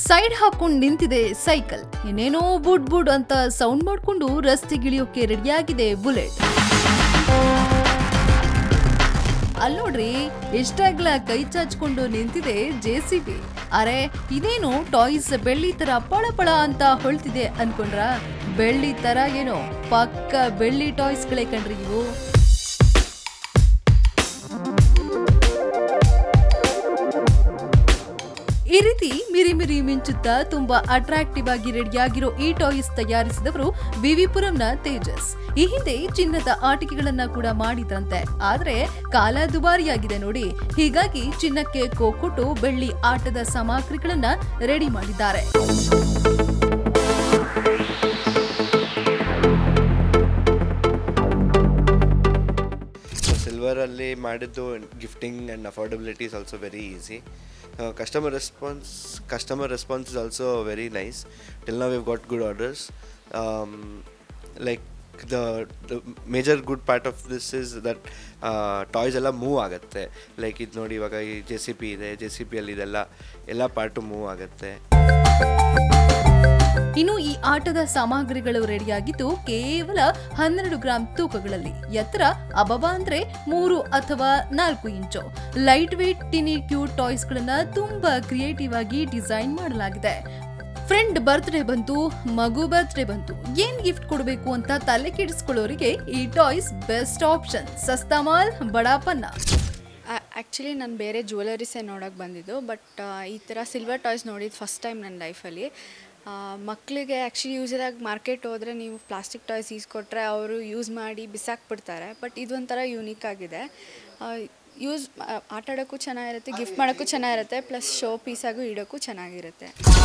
side ಹಾಕೊಂಡು ನಿಂತಿದೆ cycle ಇನ್ನೇನೋ ಬುಡ್ ಬುಡ್ ಅಂತ ಸೌಂಡ್ ಮಾಡ್ಕೊಂಡು ರಸ್ತೆಗಿಳಿಯೋಕೆ ರೆಡಿಯಾಗಿದೆ ಬುಲೆಟ್ ಅಲ್ ನೋಡ್ರಿ ಎಷ್ಟಾಗ್ಲ ಕೈ ಚಾಚ್ಕೊಂಡು ನಿಂತಿದೆ ಜೆ ಸಿ ಬಿ ಅರೆ ಇದೇನು ಟಾಯ್ಸ್ ಬೆಳ್ಳಿ ತರ ಪಳಪಳ ಅಂತ ಹೊಳ್ತಿದೆ ಅನ್ಕೊಂಡ್ರ ಬೆಳ್ಳಿ ತರ ಏನೋ ಪಕ್ಕ ಬೆಳ್ಳಿ ಟಾಯ್ಸ್ಗಳೇ ಕಣ್ರಿ ಇವು ಈ ರೀತಿ ಮಿರಿ ಮಿರಿ ಮಿಂಚುತ್ತಾ ತುಂಬಾ ಅಟ್ರಾಕ್ಟಿವ್ ಆಗಿ ರೆಡಿಯಾಗಿರೋ ಈ ಟಾಯ್ಸ್ ತಯಾರಿಸಿದವರು ವಿವಿಪುರಂನ ತೇಜಸ್ ಈ ಹಿಂದೆ ಚಿನ್ನದ ಆಟಿಕೆಗಳನ್ನ ಕೂಡ ಮಾಡಿದ್ರಂತೆ ಆದ್ರೆ ಕಾಲ ದುಬಾರಿಯಾಗಿದೆ ನೋಡಿ ಹೀಗಾಗಿ ಚಿನ್ನಕ್ಕೆ ಕೋಕೊಟ್ಟು ಬೆಳ್ಳಿ ಆಟದ ಸಾಮಗ್ರಿಗಳನ್ನ ರೆಡಿ ಮಾಡಿದ್ದಾರೆ ಸೊ ಸಿಲ್ವರಲ್ಲಿ ಮಾಡಿದ್ದು gifting and affordability is also very easy customer response customer response is also very nice till ನಾವು we've got good orders like the the major good part of this is that toys ಎಲ್ಲ move ಆಗುತ್ತೆ like ಇದು ನೋಡಿ ಇವಾಗ ಈ J C P ಇದೆ J C ಪಿಯಲ್ಲಿ ಇದೆಲ್ಲ ಎಲ್ಲ ಪಾರ್ಟು ಮೂವ್ ಆಗುತ್ತೆ ಇನ್ನು ಈ ಆಟದ ಸಾಮಗ್ರಿಗಳು ರೆಡಿಯಾಗಿದ್ದು ಕೇವಲ ಹನ್ನೆರಡು ಗ್ರಾಂ ತೂಕಗಳಲ್ಲಿ ಎತ್ತರ ಅಬಬಾ ಅಂದ್ರೆ ಮೂರು ಅಥವಾ ನಾಲ್ಕು ಇಂಚು light weight tiny cute toys ಗಳನ್ನ ತುಂಬಾ ಕ್ರಿಯೇಟಿವ್ ಆಗಿ ಡಿಸೈನ್ ಮಾಡಲಾಗಿದೆ ಫ್ರೆಂಡ್ ಬರ್ತ್ಡೇ ಬಂತು ಮಗು ಬರ್ತ್ಡೇ ಬಂತು ಏನ್ ಗಿಫ್ಟ್ ಕೊಡಬೇಕು ಅಂತ ತಲೆ ಕೆಡಿಸ್ಕೊಳ್ಳೋರಿಗೆ ಈ ಟಾಯ್ಸ್ ಬೆಸ್ಟ್ ಆಪ್ಷನ್ ಸಸ್ತಾ ಮಾಲ್ ಬಡಾಪನ್ನ ಆ್ಯಕ್ಚುಲಿ ನಾನು ಬೇರೆ ಜ್ಯುವೆಲರೀಸೇ ನೋಡೋಕೆ ಬಂದಿದ್ದು ಬಟ್ ಈ ಥರ ಸಿಲ್ವರ್ ಟಾಯ್ಸ್ ನೋಡಿದ್ದು ಫಸ್ಟ್ ಟೈಮ್ ನನ್ನ ಲೈಫಲ್ಲಿ ಮಕ್ಕಳಿಗೆ ಆ್ಯಕ್ಚುಲಿ ಯೂಸರಾಗಿ ಮಾರ್ಕೆಟ್ ಹೋದರೆ ನೀವು ಪ್ಲಾಸ್ಟಿಕ್ ಟಾಯ್ಸ್ ಈಸ್ಕೊಟ್ರೆ ಅವರು ಯೂಸ್ ಮಾಡಿ ಬಿಸಾಕ್ಬಿಡ್ತಾರೆ ಬಟ್ ಇದೊಂಥರ ಯೂನಿಕ್ ಆಗಿದೆ ಯೂಸ್ ಆಟ ಆಡೋಕ್ಕೂ ಚೆನ್ನಾಗಿರುತ್ತೆ ಗಿಫ್ಟ್ ಮಾಡೋಕ್ಕೂ ಚೆನ್ನಾಗಿರುತ್ತೆ ಪ್ಲಸ್ ಶೋ ಪೀಸಾಗೂ ಇಡೋಕ್ಕೂ ಚೆನ್ನಾಗಿರುತ್ತೆ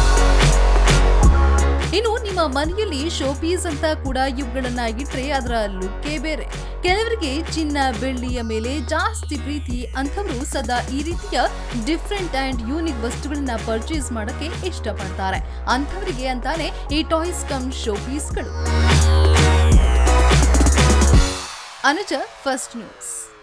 ಇನ್ನು ನಿಮ್ಮ ಮನೆಯಲ್ಲಿ ಶೋ ಪೀಸ್ ಅಂತ ಕೂಡ ಇವುಗಳನ್ನ ಇಟ್ರೆ ಅದರ ಲುಕ್ಕೇ ಬೇರೆ ಕೆಲವರಿಗೆ ಚಿನ್ನ ಬೆಳ್ಳಿಯ ಮೇಲೆ ಜಾಸ್ತಿ ಪ್ರೀತಿ ಅಂಥವ್ರು ಸದಾ ಈ ರೀತಿಯ ಡಿಫ್ರೆಂಟ್ ಅಂಡ್ ಯೂನಿಕ್ ವಸ್ತುಗಳನ್ನ ಪರ್ಚೇಸ್ ಮಾಡಕ್ಕೆ ಇಷ್ಟಪಡ್ತಾರೆ ಅಂಥವರಿಗೆ ಅಂತಾನೆ ಈ ಟಾಯ್ಸ್ ಕಮ್ ಶೋ ಪೀಸ್ಗಳು ಅನುಜ ಫಸ್ಟ್ ನ್ಯೂಸ್